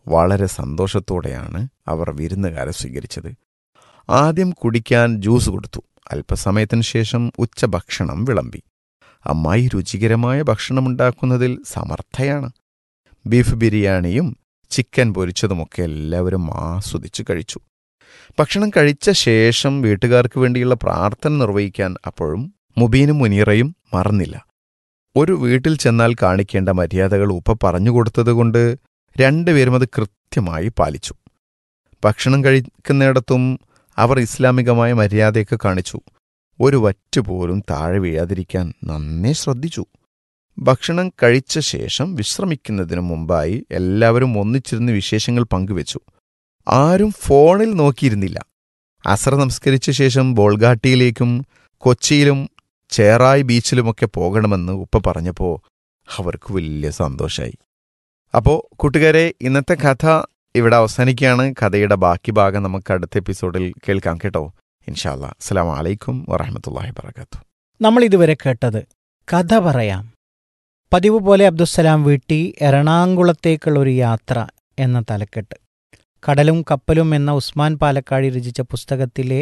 വളരെ സന്തോഷത്തോടെയാണ് അവർ വിരുന്നുകാരെ സ്വീകരിച്ചത് ആദ്യം കുടിക്കാൻ ജ്യൂസ് കൊടുത്തു അല്പസമയത്തിന് ശേഷം ഉച്ചഭക്ഷണം വിളമ്പി അമ്മായി രുചികരമായ ഭക്ഷണമുണ്ടാക്കുന്നതിൽ സമർത്ഥയാണ് ബീഫ് ബിരിയാണിയും ചിക്കൻ പൊരിച്ചതുമൊക്കെ എല്ലാവരും ആസ്വദിച്ചു കഴിച്ചു ഭക്ഷണം കഴിച്ച ശേഷം വീട്ടുകാർക്ക് വേണ്ടിയുള്ള പ്രാർത്ഥന നിർവഹിക്കാൻ അപ്പോഴും മുബീനും മുനീറയും മറന്നില്ല ഒരു വീട്ടിൽ ചെന്നാൽ കാണിക്കേണ്ട മര്യാദകൾ ഉപ്പ പറഞ്ഞുകൊടുത്തതുകൊണ്ട് രണ്ടുപേരും അത് കൃത്യമായി പാലിച്ചു ഭക്ഷണം കഴിക്കുന്നിടത്തും അവർ ഇസ്ലാമികമായ മര്യാദയൊക്കെ കാണിച്ചു ഒരു വറ്റുപോലും താഴെ വീഴാതിരിക്കാൻ നന്നേ ശ്രദ്ധിച്ചു ഭക്ഷണം കഴിച്ച ശേഷം വിശ്രമിക്കുന്നതിനു മുമ്പായി എല്ലാവരും ഒന്നിച്ചിരുന്ന് വിശേഷങ്ങൾ പങ്കുവച്ചു ആരും ഫോണിൽ നോക്കിയിരുന്നില്ല അസർ നമസ്കരിച്ച ശേഷം ബോൾഗാട്ടിയിലേക്കും കൊച്ചിയിലും ചേറായി ബീച്ചിലുമൊക്കെ പോകണമെന്ന് ഉപ്പ പറഞ്ഞപ്പോൾ അവർക്ക് വലിയ സന്തോഷമായി അപ്പോൾ കൂട്ടുകാരെ ഇന്നത്തെ കഥ ഇവിടെ അവസാനിക്കുകയാണ് കഥയുടെ ബാക്കി ഭാഗം നമുക്ക് അടുത്ത എപ്പിസോഡിൽ കേൾക്കാം കേട്ടോ ഇൻഷാല്ല അസ്സാം വലൈക്കും വറഹമത്തല്ലാഹി വർക്കാത്തു നമ്മൾ ഇതുവരെ കേട്ടത് കഥ പറയാം പതിവ് പോലെ അബ്ദുസ്സലാം വീട്ടി എറണാകുളത്തേക്കുള്ള ഒരു യാത്ര എന്ന തലക്കെട്ട് കടലും കപ്പലും എന്ന ഉസ്മാൻ പാലക്കാടി രചിച്ച പുസ്തകത്തിലെ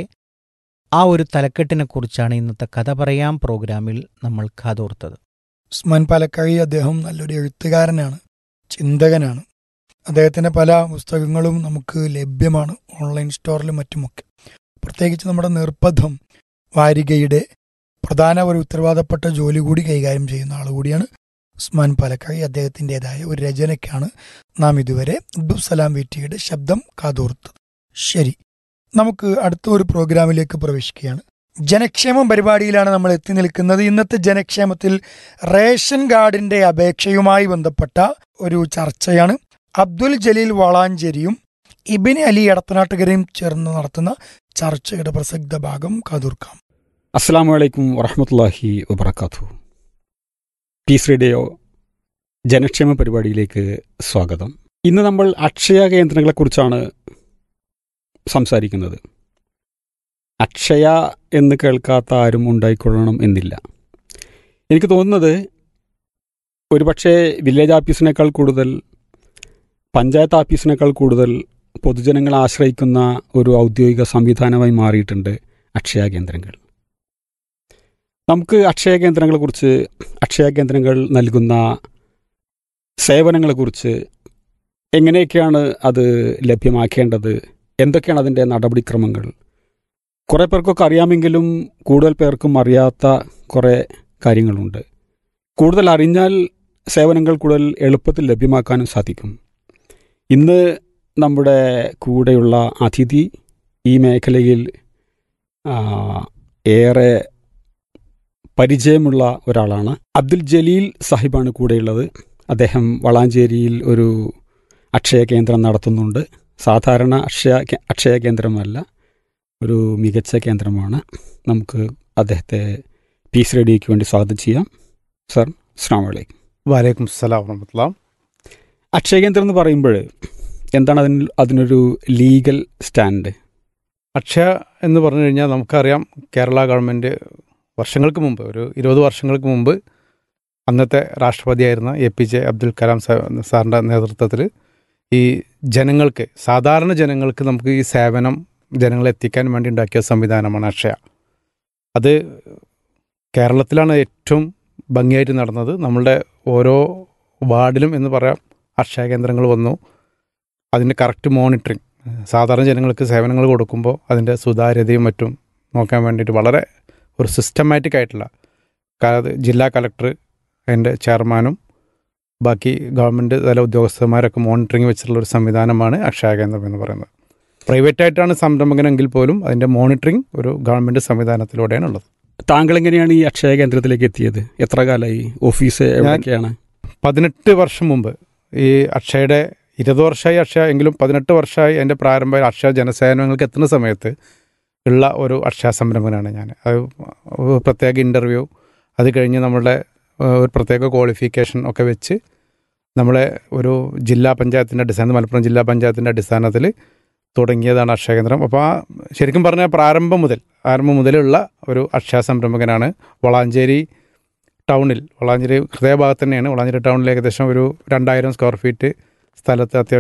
ആ ഒരു തലക്കെട്ടിനെക്കുറിച്ചാണ് ഇന്നത്തെ കഥ പറയാം പ്രോഗ്രാമിൽ നമ്മൾ കാതോർത്തത് ഉസ്മാൻ പാലക്കാഴി അദ്ദേഹം നല്ലൊരു എഴുത്തുകാരനാണ് ചിന്തകനാണ് അദ്ദേഹത്തിൻ്റെ പല പുസ്തകങ്ങളും നമുക്ക് ലഭ്യമാണ് ഓൺലൈൻ സ്റ്റോറിലും മറ്റുമൊക്കെ പ്രത്യേകിച്ച് നമ്മുടെ നിർബന്ധം വാരികയുടെ പ്രധാന ഒരു ഉത്തരവാദപ്പെട്ട ജോലി കൂടി കൈകാര്യം ചെയ്യുന്ന ആൾ കൂടിയാണ് ഉസ്മാൻ പാലക്കാഴി അദ്ദേഹത്തിൻ്റെതായ ഒരു രചനയ്ക്കാണ് നാം ഇതുവരെ അബ്ദുസലാം വീട്ടിയുടെ ശബ്ദം കാതോർത്തത് ശരി നമുക്ക് അടുത്ത ഒരു പ്രോഗ്രാമിലേക്ക് പ്രവേശിക്കുകയാണ് ജനക്ഷേമം പരിപാടിയിലാണ് നമ്മൾ എത്തി നിൽക്കുന്നത് ഇന്നത്തെ ജനക്ഷേമത്തിൽ റേഷൻ കാർഡിന്റെ അപേക്ഷയുമായി ബന്ധപ്പെട്ട ഒരു ചർച്ചയാണ് അബ്ദുൽ ജലീൽ വളാഞ്ചേരിയും ഇബിൻ അലി എടത്തനാട്ടുകരയും ചേർന്ന് നടത്തുന്ന ചർച്ചയുടെ പ്രസക്ത ഭാഗം കാതൂർക്കാം അസ്സാം വലൈക്കും വറഹമത്തല്ലാഹി വബർക്കാത്തു പീസ് റേഡിയോ ജനക്ഷേമ പരിപാടിയിലേക്ക് സ്വാഗതം ഇന്ന് നമ്മൾ അക്ഷയ കേന്ദ്രങ്ങളെക്കുറിച്ചാണ് സംസാരിക്കുന്നത് അക്ഷയ എന്ന് കേൾക്കാത്ത ആരും ഉണ്ടായിക്കൊള്ളണം എന്നില്ല എനിക്ക് തോന്നുന്നത് ഒരുപക്ഷെ വില്ലേജ് ഓഫീസിനേക്കാൾ കൂടുതൽ പഞ്ചായത്ത് ഓഫീസിനേക്കാൾ കൂടുതൽ പൊതുജനങ്ങൾ ആശ്രയിക്കുന്ന ഒരു ഔദ്യോഗിക സംവിധാനമായി മാറിയിട്ടുണ്ട് അക്ഷയ കേന്ദ്രങ്ങൾ നമുക്ക് അക്ഷയ കേന്ദ്രങ്ങളെക്കുറിച്ച് അക്ഷയ കേന്ദ്രങ്ങൾ നൽകുന്ന സേവനങ്ങളെക്കുറിച്ച് എങ്ങനെയൊക്കെയാണ് അത് ലഭ്യമാക്കേണ്ടത് എന്തൊക്കെയാണ് അതിൻ്റെ നടപടിക്രമങ്ങൾ കുറേ പേർക്കൊക്കെ അറിയാമെങ്കിലും കൂടുതൽ പേർക്കും അറിയാത്ത കുറേ കാര്യങ്ങളുണ്ട് കൂടുതൽ അറിഞ്ഞാൽ സേവനങ്ങൾ കൂടുതൽ എളുപ്പത്തിൽ ലഭ്യമാക്കാനും സാധിക്കും ഇന്ന് നമ്മുടെ കൂടെയുള്ള അതിഥി ഈ മേഖലയിൽ ആ, ഏറെ പരിചയമുള്ള ഒരാളാണ് അബ്ദുൽ ജലീൽ സാഹിബാണ് കൂടെയുള്ളത് അദ്ദേഹം വളാഞ്ചേരിയിൽ ഒരു അക്ഷയ കേന്ദ്രം നടത്തുന്നുണ്ട് സാധാരണ അക്ഷയ കേ- അക്ഷയ കേന്ദ്രമല്ല ഒരു മികച്ച കേന്ദ്രമാണ് നമുക്ക് അദ്ദേഹത്തെ പീസ് റേഡിയോയ്ക്ക് വേണ്ടി സ്വാഗതം ചെയ്യാം സർ അസ്സാം വലൈക്കും വലൈക്കും സ്സലാം വറഹമത്തുള്ള അക്ഷയ കേന്ദ്രം എന്ന് പറയുമ്പോൾ എന്താണ് അതിന് അതിനൊരു ലീഗൽ സ്റ്റാൻഡ് അക്ഷയ എന്ന് പറഞ്ഞു കഴിഞ്ഞാൽ നമുക്കറിയാം കേരള ഗവൺമെൻറ് വർഷങ്ങൾക്ക് മുമ്പ് ഒരു ഇരുപത് വർഷങ്ങൾക്ക് മുമ്പ് അന്നത്തെ രാഷ്ട്രപതിയായിരുന്ന A P J Abdul Kalam സാ- സാറിൻ്റെ നേതൃത്വത്തിൽ ഈ ജനങ്ങൾക്ക് സാധാരണ ജനങ്ങൾക്ക് നമുക്ക് ഈ സേവനം ജനങ്ങളെ എത്തിക്കാൻ വേണ്ടി ഉണ്ടാക്കിയ സംവിധാനമാണ് അക്ഷയ അത് കേരളത്തിലാണ് ഏറ്റവും ഭംഗിയായിട്ട് നടന്നത് നമ്മളുടെ ഓരോ വാർഡിലും എന്ന് പറയാം അക്ഷയ കേന്ദ്രങ്ങൾ വന്നു അതിൻ്റെ കറക്റ്റ് മോണിറ്ററിങ് സാധാരണ ജനങ്ങൾക്ക് സേവനങ്ങൾ കൊടുക്കുമ്പോൾ അതിൻ്റെ സുതാര്യതയും മറ്റും നോക്കാൻ വേണ്ടിയിട്ട് വളരെ ഒരു സിസ്റ്റമാറ്റിക് ആയിട്ടുള്ള ക- ജില്ലാ കളക്ടർ അതിൻ്റെ ചെയർമാനും ബാക്കി ഗവൺമെൻറ് തല ഉദ്യോഗസ്ഥന്മാരൊക്കെ മോണിറ്ററിങ് വെച്ചിട്ടുള്ള ഒരു സംവിധാനമാണ് അക്ഷയ കേന്ദ്രം എന്ന് പറയുന്നത് പ്രൈവറ്റ് ആയിട്ടാണ് സംരംഭകനെങ്കിൽ പോലും അതിൻ്റെ മോണിറ്ററിങ് ഒരു ഗവൺമെൻറ് സംവിധാനത്തിലൂടെയാണ് ഉള്ളത് താങ്കൾ എങ്ങനെയാണ് ഈ അക്ഷയ കേന്ദ്രത്തിലേക്ക് എത്തിയത് എത്ര കാലമായി ഓഫീസ് എവിടെയൊക്കെയാണ് പതിനെട്ട് വർഷം മുമ്പ് ഈ അക്ഷയുടെ ഇരുപത് വർഷമായി അക്ഷയ എങ്കിലും പതിനെട്ട് വർഷമായി എൻ്റെ പ്രാരംഭ അക്ഷയ ജനസേവനങ്ങൾക്ക് എത്തുന്ന സമയത്ത് ഉള്ള ഒരു അക്ഷയ സംരംഭകനാണ് ഞാൻ അത് ഒരു പ്രത്യേക ഇൻ്റർവ്യൂ അത് കഴിഞ്ഞ് നമ്മളുടെ ഏഹ്, ഒരു പ്രത്യേക ക്വാളിഫിക്കേഷൻ ഒക്കെ വെച്ച് നമ്മളെ ഒരു ജില്ലാ പഞ്ചായത്തിൻ്റെ അടിസ്ഥാനത്തിൽ മലപ്പുറം ജില്ലാ പഞ്ചായത്തിൻ്റെ അടിസ്ഥാനത്തിൽ തുടങ്ങിയതാണ് അക്ഷയ കേന്ദ്രം അപ്പോൾ ആ ശരിക്കും പറഞ്ഞാൽ പ്രാരംഭം മുതൽ ആരംഭം മുതലുള്ള ഒരു അക്ഷയ സംരംഭകനാണ് വളാഞ്ചേരി ടൗണിൽ വളാഞ്ചേരി ഹൃദയഭാഗത്ത് തന്നെയാണ് വളാഞ്ചേരി ടൗണിൽ ഏകദേശം ഒരു രണ്ടായിരം സ്ക്വയർ ഫീറ്റ് സ്ഥലത്ത് അത്യാവശ്യം